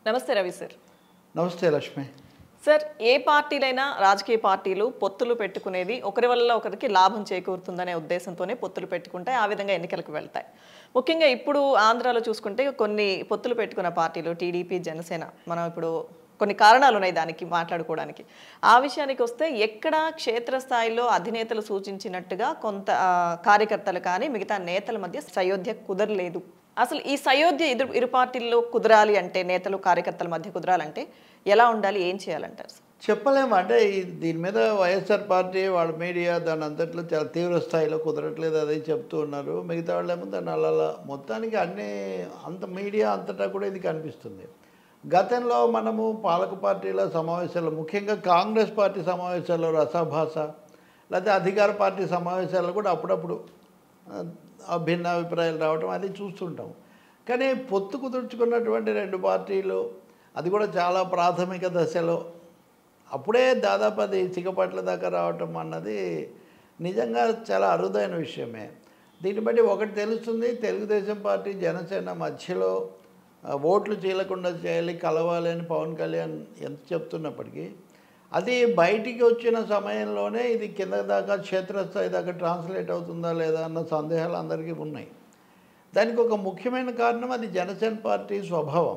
నమస్తే రవి సార్ నమస్తే లక్ష్మి సార్ ఏ పార్టీలైనా రాజకీయ పార్టీలు పొత్తులు పెట్టుకునేది ఒకరి వల్ల ఒకరికి లాభం చేకూరుతుందనే ఉద్దేశంతోనే పొత్తులు పెట్టుకుంటాయి ఆ విధంగా ఎన్నికలకు వెళ్తాయి ముఖ్యంగా ఇప్పుడు ఆంధ్రాలో చూసుకుంటే కొన్ని పొత్తులు పెట్టుకున్న పార్టీలు టీడీపీ జనసేన మనం ఇప్పుడు కొన్ని కారణాలు ఉన్నాయి దానికి మాట్లాడుకోవడానికి ఆ విషయానికి వస్తే ఎక్కడ క్షేత్రస్థాయిలో అధినేతలు సూచించినట్టుగా కొంత ఆ, కార్యకర్తలు కానీ మిగతా నేతల మధ్య సయోధ్య కుదరలేదు అసలు ఈ సయోధ్య ఇరు ఇరు పార్టీల్లో కుదరాలి అంటే నేతలు కార్యకర్తల మధ్య కుదరాలంటే ఎలా ఉండాలి ఏం చేయాలంటారు సార్? చెప్పలేము అంటే ఈ- దీని మీద వైఎస్ఆర్ పార్టీ వాళ్ళ మీడియా దాని అంతట్లో చాలా తీవ్ర స్థాయిలో కుదరట్లేదు అదే చెప్తూ ఉన్నారు మిగతా వాళ్ళేమో దాన్ని అలా అలా మొత్తానికి అన్ని అంత మీడియా అంతటా కూడా ఇది కనిపిస్తుంది గతంలో మనము పాలక పార్టీల సమావేశాల్లో ముఖ్యంగా కాంగ్రెస్ పార్టీ సమావేశాల్లో రసాభాస లేకపోతే అధికార పార్టీ సమావేశాల్లో కూడా అప్పుడప్పుడు ఆ, ఆ భిన్న అభిప్రాయాలు రావటం అది చూస్తుంటాం కానీ పొత్తు కుదుర్చుకున్నటువంటి రెండు పార్టీలు అది కూడా చాలా ప్రాథమిక దశలో అప్పుడే దాదాపు అది చిగపట్ల దాకా రావటం అన్నది నిజంగా చాలా అరుదైన విషయమే దీన్ని బట్టి ఒకటి తెలుస్తుంది తెలుగుదేశం పార్టీ జనసేన మధ్యలో ఆ, ఓట్లు చీలకుండా చేయాలి కలవాలి అని పవన్ కళ్యాణ్ ఎంత చెప్తున్నప్పటికీ అది బయటికి వచ్చిన సమయంలోనే ఇది కింద దాకా క్షేత్రస్థాయి దాకా ట్రాన్స్లేట్ అవుతుందా లేదా అన్న సందేహాలు అందరికీ ఉన్నాయి దానికి ఒక ముఖ్యమైన కారణం అది జనసేన పార్టీ స్వభావం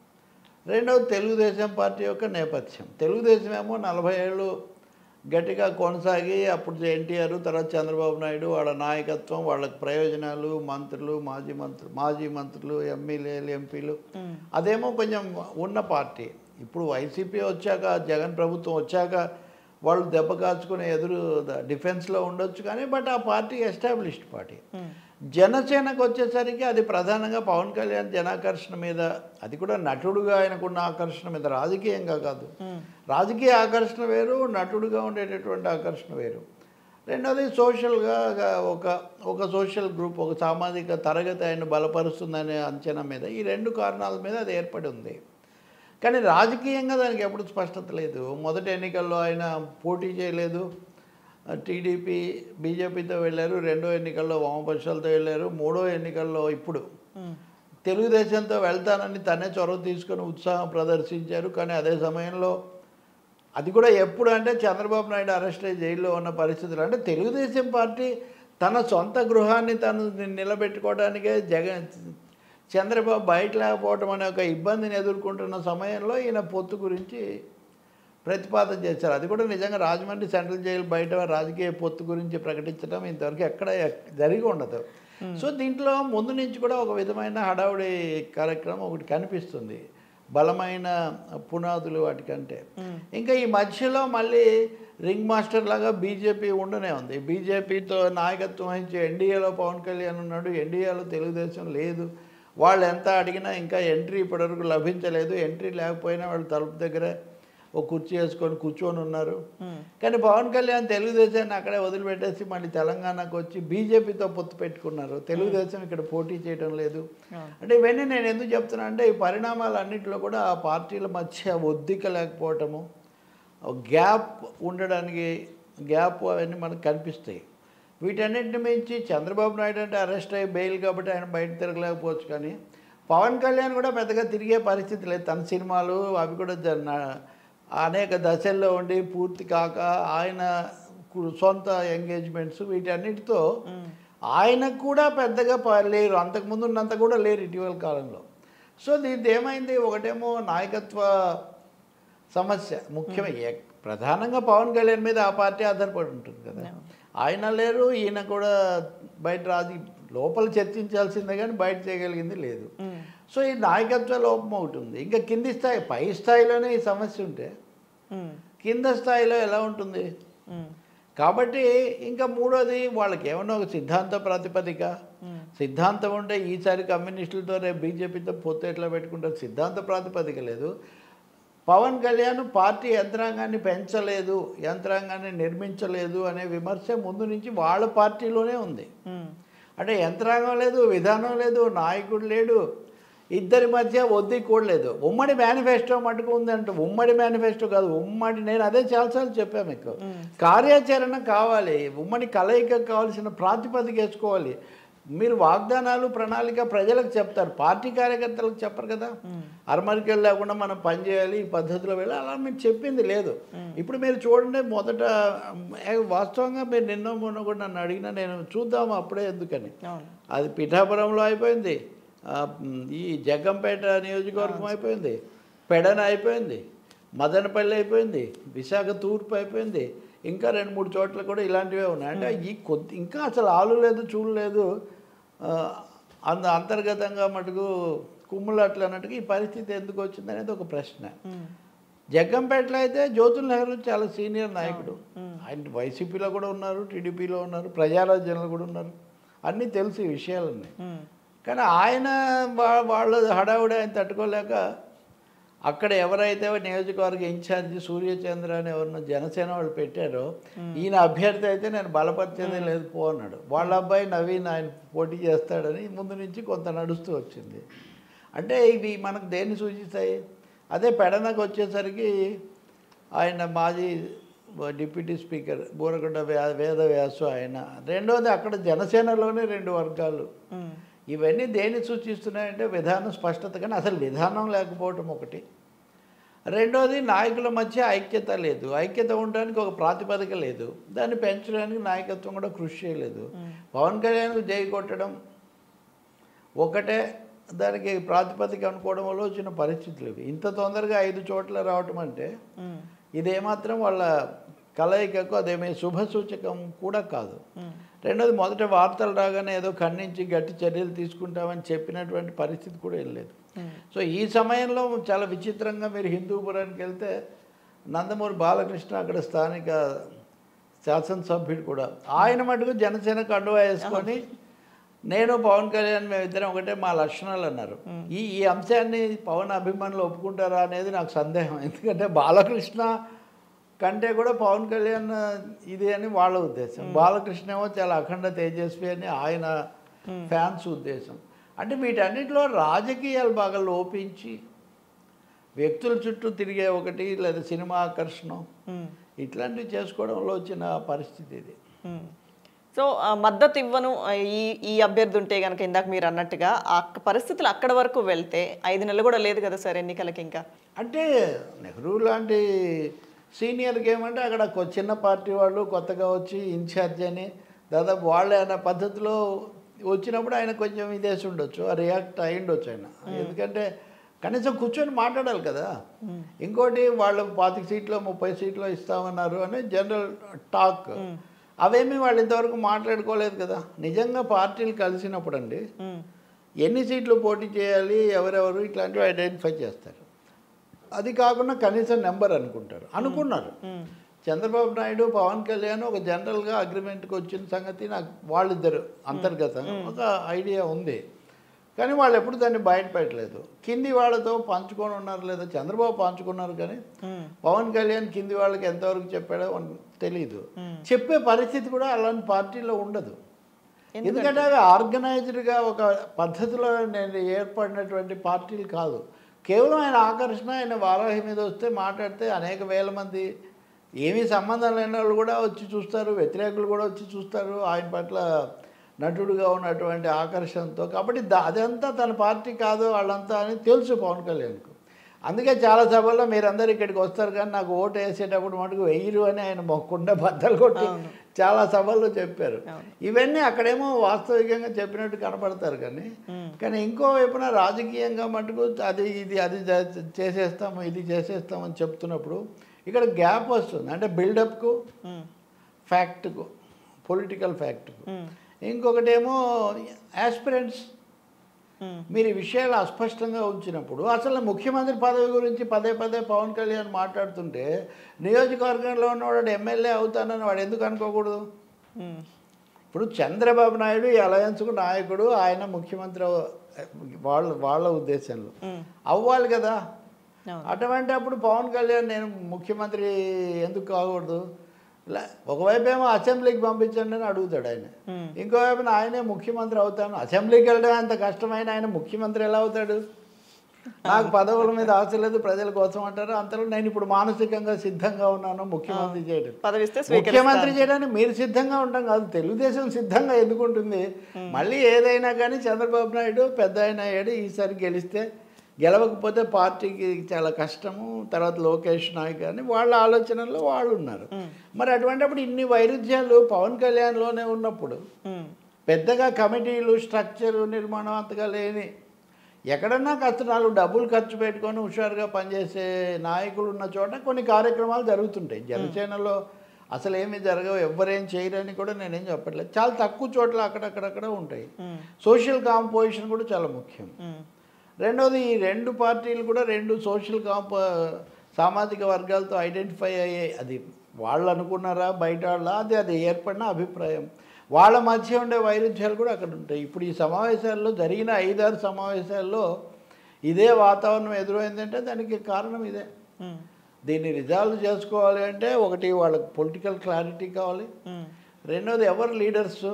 రెండవది తెలుగుదేశం పార్టీ యొక్క నేపథ్యం తెలుగుదేశం ఏమో నలభై ఏళ్ళు గట్టిగా కొనసాగి అప్పుడు ఎన్టీఆర్ తర్వాత చంద్రబాబు నాయుడు వాళ్ళ నాయకత్వం వాళ్ళ ప్రయోజనాలు మంత్రులు మాజీ మంత్రులు మాజీ మంత్రులు ఎమ్మెల్యేలు ఎంపీలు అదేమో కొంచెం ఉన్న పార్టీ ఇప్పుడు వైసీపీ వచ్చాక జగన్ ప్రభుత్వం వచ్చాక వాళ్ళు దెబ్బ కాచుకునే ఎదురు డిఫెన్స్లో ఉండొచ్చు కానీ బట్ ఆ పార్టీ ఎస్టాబ్లిష్డ్ పార్టీ జనసేనకు వచ్చేసరికి అది ప్రధానంగా పవన్ కళ్యాణ్ జనాకర్షణ మీద అది కూడా నటుడుగా ఆయనకున్న ఆకర్షణ మీద రాజకీయంగా కాదు రాజకీయ ఆకర్షణ వేరు నటుడుగా ఉండేటటువంటి ఆకర్షణ వేరు రెండోది సోషల్గా ఒక ఒక సోషల్ గ్రూప్ ఒక సామాజిక తరగతి ఆయన బలపరుస్తుందనే అంచనా మీద ఈ రెండు కారణాల మీద అది ఏర్పడి ఉంది కానీ రాజకీయంగా దానికి ఎప్పుడు స్పష్టత లేదు మొదటి ఎన్నికల్లో ఆయన పోటీ చేయలేదు టీడీపీ బీజేపీతో వెళ్ళారు రెండో ఎన్నికల్లో వామపక్షాలతో వెళ్ళారు మూడో ఎన్నికల్లో ఇప్పుడు తెలుగుదేశంతో వెళ్తానని తనే చొరవ తీసుకొని ఉత్సాహం ప్రదర్శించారు కానీ అదే సమయంలో అది కూడా ఎప్పుడు అంటే చంద్రబాబు నాయుడు అరెస్ట్ అయ్యి జైల్లో ఉన్న పరిస్థితులు అంటే తెలుగుదేశం పార్టీ తన సొంత గృహాన్ని తను నిలబెట్టుకోవడానికే జగన్ చంద్రబాబు బయట లేకపోవడం అనే ఒక ఇబ్బందిని ఎదుర్కొంటున్న సమయంలో ఈయన పొత్తు గురించి ప్రతిపాదన చేశారు అది కూడా నిజంగా రాజమండ్రి సెంట్రల్ జైలు బయట రాజకీయ పొత్తు గురించి ప్రకటించడం ఇంతవరకు ఎక్కడ ఎక్- జరిగి ఉండదు సో దీంట్లో ముందు నుంచి కూడా ఒక విధమైన హడావుడి కార్యక్రమం ఒకటి కనిపిస్తుంది బలమైన పునాదులు వాటికంటే ఇంకా ఈ మధ్యలో మళ్ళీ రింగ్ మాస్టర్ లాగా బీజేపీ ఉండనే ఉంది బీజేపీతో నాయకత్వం వహించి ఎన్డీఏలో పవన్ కళ్యాణ్ ఉన్నాడు ఎన్డీఏలో తెలుగుదేశం లేదు వాళ్ళు ఎంత అడిగినా ఇంకా ఎంట్రీ ఇప్పటివరకు లభించలేదు ఎంట్రీ లేకపోయినా వాళ్ళు తలుపు దగ్గర ఒక కుర్చీ వేసుకొని కూర్చొని ఉన్నారు కానీ పవన్ కళ్యాణ్ తెలుగుదేశాన్ని అక్కడే వదిలిపెట్టేసి మళ్ళీ తెలంగాణకు వచ్చి బీజేపీతో పొత్తు పెట్టుకున్నారు తెలుగుదేశం ఇక్కడ పోటీ చేయడం లేదు అంటే ఇవన్నీ నేను ఎందుకు చెప్తున్నా అంటే ఈ పరిణామాలన్నింటిలో కూడా ఆ పార్టీల మధ్య ఒద్దిక లేకపోవటము గ్యాప్ ఉండడానికి గ్యాప్ అవన్నీ మనకు కనిపిస్తాయి వీటన్నిటిని మించి చంద్రబాబు నాయుడు అంటే అరెస్ట్ అయ్యి బెయిల్ కాబట్టి ఆయన బయట తిరగలేకపోవచ్చు కానీ పవన్ కళ్యాణ్ కూడా పెద్దగా తిరిగే పరిస్థితి లేదు తన సినిమాలు అవి కూడా జ- అనేక దశల్లో ఉండి పూర్తి కాక ఆయన కు- సొంత ఎంగేజ్మెంట్స్ వీటన్నిటితో ఆయనకు కూడా పెద్దగా ప- లేరు అంతకుముందు ఉన్నంత కూడా లేరు ఇటీవల కాలంలో సో దీంతో ఏమైంది ఒకటేమో నాయకత్వ సమస్య ముఖ్యమే ఏ- ప్రధానంగా పవన్ కళ్యాణ్ మీద ఆ పార్టీ ఆధారపడి ఉంటుంది కదా ఆయన లేరు ఈయన కూడా బయట రాజీ లోపల చర్చించాల్సిందే కానీ బయట చేయగలిగింది లేదు సో ఈ నాయకత్వ లోపం ఒకటి ఉంది ఇంకా కింది స్థాయి పై స్థాయిలోనే ఈ సమస్య ఉంటే ఉమ్, కింద స్థాయిలో ఎలా ఉంటుంది ఉమ్, కాబట్టి ఇంకా మూడోది వాళ్ళకి ఏమన్నా ఒక సిద్ధాంత ప్రాతిపదిక సిద్ధాంతం ఉంటే ఈసారి కమ్యూనిస్టులతో రేపు బీజేపీతో పొత్తు ఎట్లా పెట్టుకుంటారు సిద్ధాంత ప్రాతిపదిక లేదు పవన్ కళ్యాణ్ పార్టీ యంత్రాంగాన్ని పెంచలేదు యంత్రాంగాన్ని నిర్మించలేదు అనే విమర్శ ముందు నుంచి వాళ్ళ పార్టీలోనే ఉంది ఉమ్, అంటే యంత్రాంగం లేదు విధానం లేదు నాయకుడు లేడు ఇద్దరి మధ్య ఒద్ది కూడా లేదు ఉమ్మడి మేనిఫెస్టో మటుకు ఉందంటే ఉమ్మడి మేనిఫెస్టో కాదు ఉమ్మడి నేను అదే చాలాసార్లు చెప్పాను మీకు కార్యాచరణ కావాలి ఉమ్మడి కలయిక కావాల్సిన ప్రాతిపదిక వేసుకోవాలి మీరు వాగ్దానాలు ప్రణాళిక ప్రజలకు చెప్తారు పార్టీ కార్యకర్తలకు చెప్పరు కదా అరమరికలు లేకుండా మనం పనిచేయాలి ఈ పద్ధతిలో వెళ్ళి అలా మీరు చెప్పింది లేదు ఇప్పుడు మీరు చూడండి మొదట ఏ, వాస్తవంగా మీరు నిన్న మొన్న కూడా నన్ను అడిగినా నేను చూద్దాము అప్పుడే ఎందుకని అవును అది పిఠాపురంలో అయిపోయింది ఆ, మ్, ఈ జగ్గంపేట నియోజకవర్గం అయిపోయింది పెడన అయిపోయింది మదనపల్లి అయిపోయింది విశాఖ తూర్పు అయిపోయింది ఇంకా రెండు మూడు చోట్ల కూడా ఇలాంటివే ఉన్నాయి అంటే ఈ కొద్ది ఇంకా అసలు ఆలు లేదు చూడు లేదు ఆ, అంద అంతర్గతంగా మటుకు కుమ్ములాట్లు అన్నట్టుగా ఈ పరిస్థితి ఎందుకు వచ్చింది అనేది ఒక ప్రశ్న ఉమ్. జగ్గంపేటలో అయితే జ్యోతుల్ నెహ్రూ చాలా సీనియర్ నాయకుడు ఆయన వైసీపీలో కూడా ఉన్నారు టీడీపీలో ఉన్నారు ప్రజారాజ్యంలో కూడా ఉన్నారు అన్నీ తెలుసు ఈ విషయాలన్నీ ఉమ్. కానీ ఆయన వా- వాళ్ళ హడావుడి ఆయన తట్టుకోలేక అక్కడ ఎవరైతే నియోజకవర్గ ఇన్ఛార్జి సూర్యచంద్ర అని ఎవరినో జనసేన వాళ్ళు పెట్టారో ఈయన అభ్యర్థి అయితే నేను బలపరిచేదే లేదు పో అన్నాడు వాళ్ళ అబ్బాయి నవీన్ ఆయన పోటీ చేస్తాడని ముందు నుంచి కొంత నడుస్తూ వచ్చింది అంటే ఇవి మనకు దేన్ని సూచిస్తాయి అదే పెడనకు వచ్చేసరికి ఆయన మాజీ డిప్యూటీ స్పీకర్ బూరగొండ వ్యా వేద వ్యాసు ఆయన రెండోది అక్కడ జనసేనలోనే రెండు వర్గాలు ఉమ్. ఇవన్నీ దేన్ని సూచిస్తున్నాయంటే విధానం స్పష్టత కానీ అసలు విధానం లేకపోవటం ఒకటి రెండోది నాయకుల మధ్య ఐక్యత లేదు ఐక్యత ఉండడానికి ఒక ప్రాతిపదిక లేదు దాన్ని పెంచడానికి నాయకత్వం కూడా కృషి చేయలేదు పవన్ కళ్యాణ్కు జై కొట్టడం ఒకటే దానికి ప్రాతిపదిక అనుకోవడం వల్ల వచ్చిన పరిస్థితులు ఇవి ఇంత తొందరగా ఐదు చోట్ల రావటం అంటే ఉమ్. ఇదేమాత్రం వాళ్ళ కలయికకు అదేమీ శుభ సూచకం కూడా కాదు ఉమ్. రెండోది మొదట వార్తలు రాగానే ఏదో ఖండించి గట్టి చర్యలు తీసుకుంటామని చెప్పినటువంటి పరిస్థితి కూడా ఏం లేదు ఉమ్. సో ఈ సమయంలో చాలా విచిత్రంగా మీరు హిందూపురానికి వెళ్తే నందమూరి బాలకృష్ణ అక్కడ స్థానిక శాసనసభ్యుడు కూడా ఆయన మటుకు జనసేన కండువా వేసుకొని నేను పవన్ కళ్యాణ్ మేమిద్దరం ఒకటే మా లక్షణాలు అన్నారు ఈ ఈ అంశాన్ని పవన్ అభిమానులు ఒప్పుకుంటారా అనేది నాకు సందేహం ఎందుకంటే బాలకృష్ణ కంటే కూడా పవన్ కళ్యాణ్ ఇది అని వాళ్ళ ఉద్దేశం బాలకృష్ణ ఏమో చాలా అఖండ తేజస్వి అని ఆయన ఫ్యాన్స్ ఉద్దేశం అంటే వీటన్నిటిలో రాజకీయాలు బాగా లోపించి వ్యక్తుల చుట్టూ తిరిగే ఒకటి లేదా సినిమా ఆకర్షణం ఉమ్. ఇట్లాంటివి చేసుకోవడంలో వచ్చిన పరిస్థితి ఇది ఉమ్. సో ఆ, మద్దతు ఇవ్వను ఆ, ఈ ఈ అభ్యర్థి ఉంటే కనుక ఇందాక మీరు అన్నట్టుగా ఆ పరిస్థితులు అక్కడ వరకు వెళ్తే ఐదు నెలలు కూడా లేదు కదా సార్ ఎన్నికలకి ఇంకా అంటే నెహ్రూ లాంటి సీనియర్కి ఏమంటే అక్కడ కొ- చిన్న పార్టీ వాళ్ళు కొత్తగా వచ్చి ఇన్ఛార్జ్ అని దాదాపు వాళ్ళే అన్న పద్ధతిలో వచ్చినప్పుడు ఆయన కొంచెం ఇదేసి ఉండొచ్చు ఆ రియాక్ట్ అయి ఉండొచ్చు ఆయన ఎందుకంటే కనీసం కూర్చొని మాట్లాడాలి కదా ఇంకోటి వాళ్ళు పాతిక సీట్లో ముప్పై సీట్లో ఇస్తామన్నారు అని జనరల్ టాక్ అవేమీ వాళ్ళు ఇంతవరకు మాట్లాడుకోలేదు కదా నిజంగా పార్టీలు కలిసినప్పుడు అండి ఉమ్. ఎన్ని సీట్లు పోటీ చేయాలి ఎవరెవరు ఇట్లాంటివి ఐడెంటిఫై చేస్తారు అది కాకుండా కనీసం నెంబర్ అనుకుంటారు అనుకున్నారు ఉమ్. చంద్రబాబు నాయుడు పవన్ కళ్యాణ్ ఒక జనరల్గా అగ్రిమెంట్కి వచ్చిన సంగతి నాకు వాళ్ళిద్దరు అంతర్గతంగా ఒక ఐడియా ఉంది కానీ వాళ్ళు ఎప్పుడు దాన్ని బయటపెట్టలేదు కింది వాళ్ళతో పంచుకొని ఉన్నారు లేదా చంద్రబాబు పంచుకున్నారు కానీ ఉమ్. పవన్ కళ్యాణ్ కింది వాళ్ళకి ఎంతవరకు చెప్పాడో మనకు తెలియదు Hmm. చెప్పే పరిస్థితి కూడా అలాంటి పార్టీలో ఉండదు ఎందుకంటే అవి ఆర్గనైజ్డ్గా ఒక పద్ధతిలో నేను ఏర్పడినటువంటి పార్టీలు కాదు కేవలం ఆయన ఆకర్షణ ఆయన వారాహి మీద వస్తే మాట్లాడితే అనేక వేల మంది ఏమీ సంబంధం లేని వాళ్ళు కూడా వచ్చి చూస్తారు వ్యతిరేకులు కూడా వచ్చి చూస్తారు ఆయన పట్ల నటుడుగా ఉన్నటువంటి ఆకర్షణతో కాబట్టి దా- అదంతా తన పార్టీ కాదు వాళ్ళంతా అని తెలుసు పవన్ కళ్యాణ్కు అందుకే చాలా సభల్లో మీరందరూ ఇక్కడికి వస్తారు కానీ నాకు ఓటు వేసేటప్పుడు మటుకు వెయ్యరు అని ఆయన మొక్కుండా బద్దలు కొట్టి అవును. చాలా సభల్లో చెప్పారు అవును. ఇవన్నీ అక్కడేమో వాస్తవికంగా చెప్పినట్టు కనపడతారు కానీ ఉమ్. కానీ ఇంకో వైపున రాజకీయంగా మటుకు అది ఇది అది చే- చేసేస్తాము ఇది చేసేస్తామని చెప్తున్నప్పుడు ఇక్కడ గ్యాప్ వస్తుంది అంటే బిల్డప్కు ఉమ్. ఫ్యాక్ట్కు పొలిటికల్ ఫ్యాక్ట్కు ఉమ్. ఇంకొకటేమో యాస్పిరెంట్స్ ఉమ్. మీరు ఈ విషయాలు అస్పష్టంగా ఉంచినప్పుడు అసలు ముఖ్యమంత్రి పదవి గురించి పదే పదే పవన్ కళ్యాణ్ మాట్లాడుతుంటే నియోజకవర్గంలో ఉన్నవాడు ఎమ్మెల్యే అవుతానని వాడు ఎందుకు అనుకోకూడదు ఉమ్. ఇప్పుడు చంద్రబాబు నాయుడు ఈ అలయన్స్కు నాయకుడు ఆయన ముఖ్యమంత్రి అవ- వాళ్ళ వాళ్ళ ఉద్దేశంలో ఉమ్. అవ్వాలి కదా అవును. అటువంటి అప్పుడు పవన్ కళ్యాణ్ నేను ముఖ్యమంత్రి ఎందుకు కాకూడదు లే ఒకవైపు ఏమో అసెంబ్లీకి పంపించండి అని అడుగుతాడు ఆయన ఉమ్. ఇంకోవైపున ఆయనే ముఖ్యమంత్రి అవుతాను అసెంబ్లీకి వెళ్ళడం అంత కష్టమైన ఆయన ముఖ్యమంత్రి ఎలా అవుతాడు నాకు పదవుల మీద ఆశ లేదు ప్రజల కోసం అంటారు అంతలో నేను ఇప్పుడు మానసికంగా సిద్ధంగా ఉన్నాను ముఖ్యమంత్రి చేయడం పదవిస్తే ముఖ్యమంత్రి చేయడానికి మీరు సిద్ధంగా ఉంటాం కాదు తెలుగుదేశం సిద్ధంగా ఎందుకుంటుంది మళ్ళీ ఏదైనా కానీ చంద్రబాబు నాయుడు పెద్ద ఆయన అయ్యాడు ఈసారి గెలిస్తే గెలవకపోతే పార్టీకి చాలా కష్టము తర్వాత లోకేష్ నాయక్ అని వాళ్ళ ఆలోచనలో వాళ్ళు ఉన్నారు మరి అటువంటిప్పుడు ఇన్ని వైరుధ్యాలు పవన్ కళ్యాణ్లోనే ఉన్నప్పుడు ఉమ్, పెద్దగా కమిటీలు స్ట్రక్చర్ నిర్మాణం అంతగా లేని ఎక్కడన్నా కాస్త నాలుగు డబ్బులు ఖర్చు పెట్టుకొని హుషారుగా పనిచేసే నాయకులు ఉన్న చోట కొన్ని కార్యక్రమాలు జరుగుతుంటాయి జనసేనలో అసలు ఏమీ జరగవు ఎవరేం చేయరని కూడా నేనేం చెప్పట్లేదు చాలా తక్కువ చోట్ల అక్కడక్కడక్కడ ఉంటాయి ఉమ్, సోషల్ కాంపోజిషన్ కూడా చాలా ముఖ్యం ఉమ్, రెండవది ఈ రెండు పార్టీలు కూడా రెండు సోషల్ కాంప సామాజిక వర్గాలతో ఐడెంటిఫై అయ్యాయి అది వాళ్ళు అనుకున్నారా బయట వాళ్ళ అది అది ఏర్పడిన అభిప్రాయం వాళ్ళ మధ్య ఉండే వైరుధ్యాలు కూడా అక్కడ ఉంటాయి ఇప్పుడు ఈ సమావేశాల్లో జరిగిన ఐదారు సమావేశాల్లో ఇదే వాతావరణం ఎదురైందంటే దానికి కారణం ఇదే ఉమ్, దీన్ని రిజాల్వ్ చేసుకోవాలి అంటే ఒకటి వాళ్ళకి పొలిటికల్ క్లారిటీ కావాలి ఉమ్, రెండోది ఎవరు లీడర్స్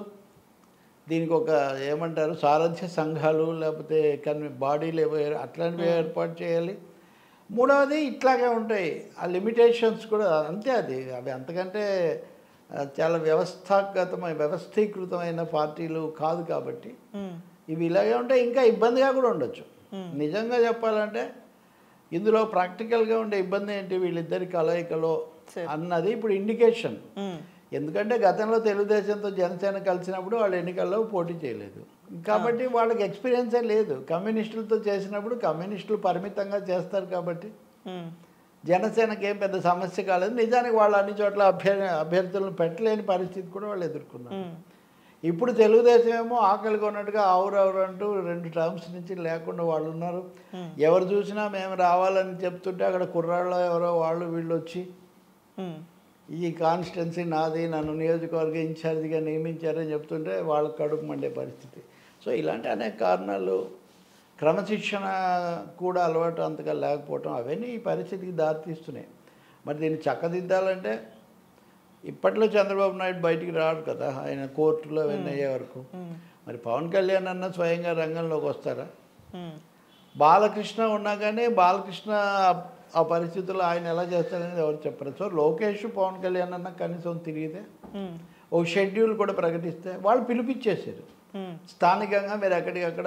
దీనికి ఒక ఏమంటారు సారథ్య సంఘాలు లేకపోతే కన్ బాడీలు ఏవో- అట్లాంటివి ఏర్పాటు చేయాలి మూడవది ఇట్లాగే ఉంటాయి ఆ లిమిటేషన్స్ కూడా అంతే అది అవి అంతకంటే ఆ, చాలా వ్యవస్థాగతమైన వ్యవస్థీకృతమైన పార్టీలు కాదు కాబట్టి ఉమ్, ఇవి ఇలాగే ఉంటే ఇంకా ఇబ్బందిగా కూడా ఉండొచ్చు నిజంగా చెప్పాలంటే ఇందులో ప్రాక్టికల్గా ఉండే ఇబ్బంది ఏంటి వీళ్ళిద్దరి కలయికలో సరే. అన్నది ఇప్పుడు ఇండికేషన్ ఉమ్, ఎందుకంటే గతంలో తెలుగుదేశంతో జనసేన కలిసినప్పుడు వాళ్ళు ఎన్నికల్లో పోటీ చేయలేదు కాబట్టి వాళ్ళకి ఎక్స్పీరియన్సే లేదు కమ్యూనిస్టులతో చేసినప్పుడు కమ్యూనిస్టులు పరిమితంగా చేస్తారు కాబట్టి ఉమ్, జనసేనకి ఏం పెద్ద సమస్య కాలేదు నిజానికి వాళ్ళు అన్ని చోట్ల అభ్యర్థి అభ్యర్థులను పెట్టలేని పరిస్థితి కూడా వాళ్ళు ఎదుర్కొన్నారు ఉమ్, ఇప్పుడు తెలుగుదేశం ఏమో ఆకలి కొన్నట్టుగా ఆవురవరు అంటూ రెండు టర్మ్స్ నుంచి లేకుండా వాళ్ళు ఉన్నారు ఎవరు చూసినా మేము రావాలని చెప్తుంటే అక్కడ కుర్రాళ్ళు ఎవరో వాళ్ళు వీళ్ళు వచ్చి ఉమ్, ఈ కాన్స్టిట్యున్సీ నాది నన్ను నియోజకవర్గ ఇన్ఛార్జిగా నియమించారని చెప్తుంటే వాళ్ళకి కడుపు మండే పరిస్థితి సో ఇలాంటి అనేక కారణాలు క్రమశిక్షణ కూడా అలవాటు అంతగా లేకపోవటం అవన్నీ ఈ పరిస్థితికి దారితీస్తున్నాయి మరి దీన్ని చక్కదిద్దాలంటే ఇప్పట్లో చంద్రబాబు నాయుడు బయటికి రాడు కదా ఆయన కోర్టులో అవన్నీ అయ్యే వరకు ఉమ్, మరి పవన్ కళ్యాణ్ అన్న స్వయంగా రంగంలోకి వస్తారా ఉమ్, బాలకృష్ణ ఉన్నా కానీ బాలకృష్ణ ఆ- ఆ పరిస్థితుల్లో ఆయన ఎలా చేస్తారనేది ఎవరు చెప్పరు సో లోకేష్ పవన్ కళ్యాణ్ అన్న కనీసం తిరిగితే ఉమ్, ఒక షెడ్యూల్ కూడా ప్రకటిస్తే వాళ్ళు పిలిపించేశారు ఉమ్, స్థానికంగా మీరు ఎక్కడికక్కడ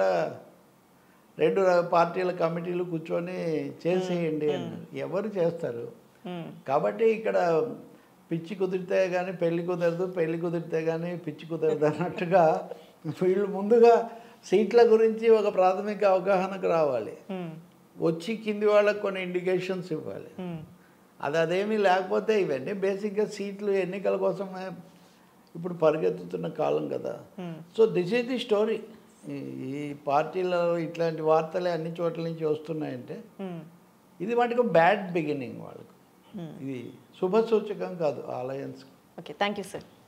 రెండు ర- పార్టీల కమిటీలు కూర్చొని చేసేయండి అన్నారు ఎవరు చేస్తారు ఉమ్, కాబట్టి ఇక్కడ పిచ్చి కుదిరితే కానీ పెళ్లి కుదరదు పెళ్లి కుదిరితే కానీ పిచ్చి కుదరదు అన్నట్టుగా వీళ్ళు ముందుగా సీట్ల గురించి ఒక ప్రాథమిక అవగాహనకు రావాలి ఉమ్, వచ్చి కింది వాళ్ళకి కొన్ని ఇండికేషన్స్ ఇవ్వాలి ఉమ్, అది అదేమీ లేకపోతే ఇవన్నీ బేసిక్గా సీట్లు ఎన్నికల కోసమే ఇప్పుడు పరిగెత్తుతున్న కాలం కదా um, so this is the story ఈ పార్టీలో ఇట్లాంటి వార్తలే అన్ని చోట్ల నుంచి వస్తున్నాయంటే ఉమ్, ఇది మటుకు బ్యాడ్ బిగినింగ్ వాళ్ళకు ఉమ్. ఇది శుభ సూచకం కాదు alliance okay thank you sir